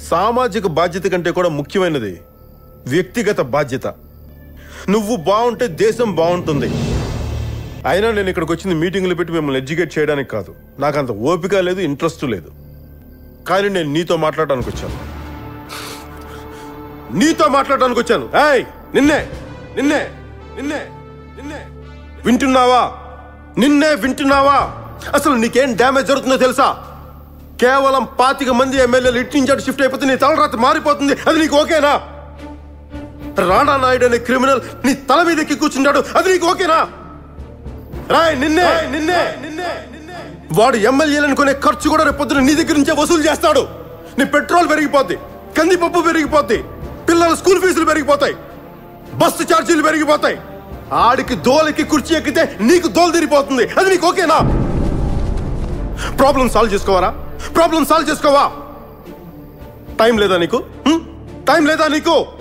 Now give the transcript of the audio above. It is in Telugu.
సామాజిక బాధ్యత కంటే కూడా ముఖ్యమైనది వ్యక్తిగత బాధ్యత నువ్వు బాగుంటే దేశం బాగుంటుంది అయినా నేను ఇక్కడికి వచ్చింది మీటింగ్లు పెట్టి మిమ్మల్ని ఎడ్యుకేట్ చేయడానికి కాదు నాకు అంత ఓపిక లేదు ఇంట్రెస్ట్ లేదు కానీ నేను నీతో మాట్లాడడానికి వచ్చాను నీతో మాట్లాడడానికి వచ్చాను ఏయ్ నిన్నే నిన్నే నిన్నే నిన్నే వింటున్నావా నిన్నే వింటున్నావా అసలు నీకేం డ్యామేజ్ జరుగుతుందో తెలుసా కేవలం పాతిక మంది ఎమ్మెల్యేలు ఇటు నుంచి అటు షిఫ్ట్ అయిపోతే నీ తలరాత మారిపోతుంది అది నీకు ఓకేనా రాణా నాయుడు అనే క్రిమినల్ నీ తల మీద ఎక్కి కూర్చున్నాడు అది నీకు ఓకేనా రాయ్ నిన్నే నిన్నే నిన్నే వాడు ఎమ్మెల్యేలను కొనే ఖర్చు కూడా రేపు పొద్దున నీ దగ్గర నుంచే వసూలు చేస్తాడు నీ పెట్రోల్ పెరిగిపోద్ది కందిపప్పు పెరిగిపోద్ది పిల్లల స్కూల్ ఫీజులు పెరిగిపోతాయి బస్సు ఛార్జీలు పెరిగిపోతాయి ఆడికి దోలకి కుర్చీ ఎక్కితే నీకు దోలు తిరిగిపోతుంది అది నీకు ఓకేనా ప్రాబ్లం సాల్వ్ చేసుకోవారా ప్రాబ్లం సాల్వ్ చేసుకోవా టైం లేదా నీకు హ్మ్? టైం లేదా నీకు